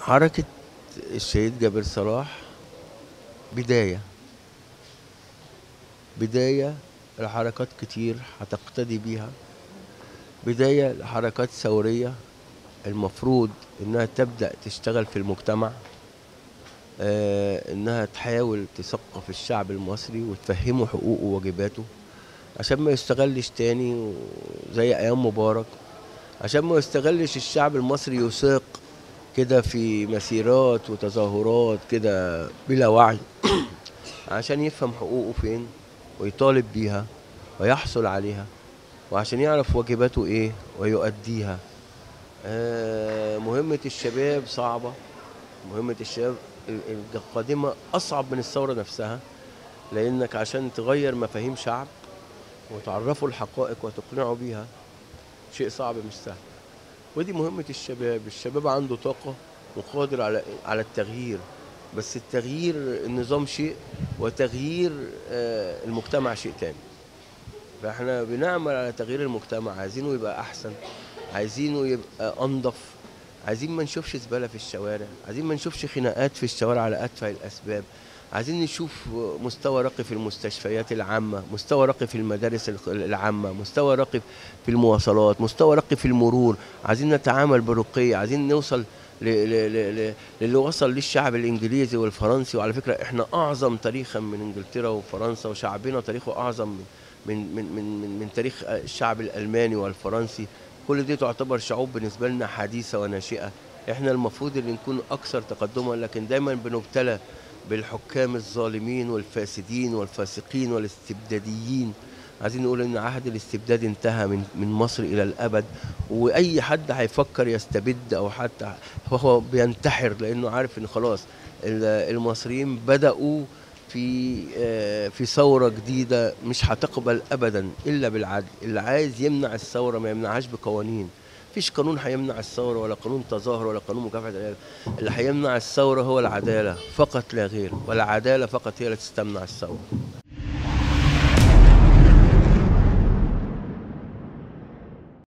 حركة الشهيد جابر صلاح بداية بداية لحركات كتير هتقتدي بيها بداية لحركات ثورية المفروض إنها تبدأ تشتغل في المجتمع آه، إنها تحاول تثقف الشعب المصري وتفهمه حقوقه وواجباته عشان ما يستغلش تاني زي أيام مبارك عشان ما يستغلش الشعب المصري يساق كده في مسيرات وتظاهرات كده بلا وعي عشان يفهم حقوقه فين ويطالب بيها ويحصل عليها وعشان يعرف واجباته ايه ويؤديها آه، مهمة الشباب صعبة مهمة الشباب ال- القادمة أصعب من الثورة نفسها لأنك عشان تغير مفاهيم شعب وتعرفوا الحقائق وتقنعوا بيها شيء صعب مش سهل ودي مهمة الشباب الشباب عنده طاقة وقادر على على التغيير بس التغيير النظام شيء وتغيير آه، المجتمع شيء تاني فاحنا بنعمل على تغيير المجتمع عايزينه يبقى احسن عايزينه يبقى انظف عايزين ما نشوفش زباله في الشوارع عايزين ما نشوفش خناقات في الشوارع على اتفه الاسباب عايزين نشوف مستوى راقي في المستشفيات العامة مستوى راقي في المدارس الخ- العامة مستوى راقي في المواصلات مستوى راقي في المرور عايزين نتعامل برقي عايزين نوصل ل- ل- ل- ل- للي وصل للشعب الانجليزي والفرنسي وعلى فكره احنا اعظم تاريخا من انجلترا وفرنسا وشعبنا تاريخه اعظم من من من من, من, من تاريخ الشعب الالماني والفرنسي كل دي تعتبر شعوب بالنسبه لنا حديثه وناشئه احنا المفروض اللي نكون اكثر تقدما لكن دايما بنبتلى بالحكام الظالمين والفاسدين والفاسقين والاستبداديين عايزين نقول ان عهد الاستبداد انتهى من من مصر الى الابد واي حد هيفكر يستبد او حتى هو بينتحر لانه عارف ان خلاص ال- المصريين بداوا في آه، في ثوره جديده مش هتقبل ابدا الا بالعدل اللي عايز يمنع الثوره ما يمنعهاش بقوانين مفيش قانون هيمنع الثوره ولا قانون تظاهر ولا قانون مكافحه الارهاب اللي هيمنع الثوره هو العداله فقط لا غير والعداله فقط هي اللي تستمنع الثوره